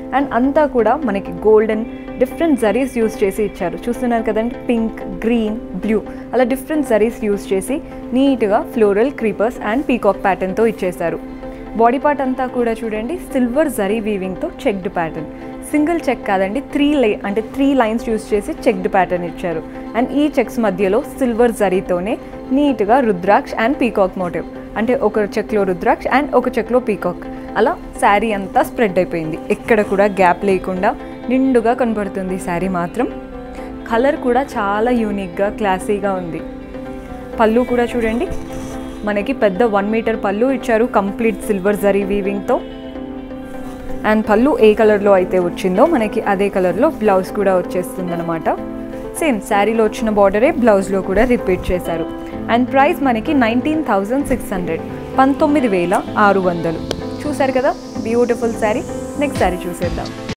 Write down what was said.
and అంతా కూడా మనకి గోల్డెన్ డిఫరెంట్ జరీస్ యూస్ చేసి ఇచ్చారు చూస్తున్నారు కదండి పింక్ గ్రీన్ బ్లూ అలా డిఫరెంట్ జరీస్ యూస్ చేసి నీట్గా ఫ్లోరల్ క్రీపర్స్ అండ్ పీకాక్ ప్యాటర్న్తో ఇచ్చేశారు బాడీ పార్ట్ అంతా కూడా చూడండి సిల్వర్ జరీ వీవింగ్తో చెక్డ్ ప్యాటర్న్ సింగిల్ చెక్ కాదండి త్రీ లై అంటే త్రీ లైన్స్ యూస్ చేసి చెక్డ్ ప్యాటర్న్ ఇచ్చారు అండ్ ఈ చెక్స్ మధ్యలో సిల్వర్ జరీతోనే నీట్గా రుద్రాక్ష్ అండ్ పీకాక్ మోటివ్ అంటే ఒక చెక్లో రుద్రాక్ష్ అండ్ ఒక చెక్లో పీకాక్ అలా శారీ అంతా స్ప్రెడ్ అయిపోయింది ఎక్కడ కూడా గ్యాప్ లేకుండా నిండుగా కనబడుతుంది శారీ మాత్రం కలర్ కూడా చాలా యూనిక్గా క్లాసీగా ఉంది పళ్ళు కూడా చూడండి మనకి పెద్ద వన్ మీటర్ పళ్ళు ఇచ్చారు కంప్లీట్ సిల్వర్ జరీ వీవింగ్తో అండ్ పళ్ళు ఏ కలర్లో అయితే వచ్చిందో మనకి అదే కలర్లో బ్లౌజ్ కూడా వచ్చేస్తుంది అనమాట సేమ్ శారీలో వచ్చిన బార్డరే బ్లౌజ్లో కూడా రిపీట్ చేశారు అండ్ ప్రైస్ మనకి నైన్టీన్ థౌజండ్ సిక్స్ హండ్రెడ్ పంతొమ్మిది వేల ఆరు వందలు చూసారు కదా బ్యూటిఫుల్ శారీ నెక్స్ట్ శారీ చూసేద్దాం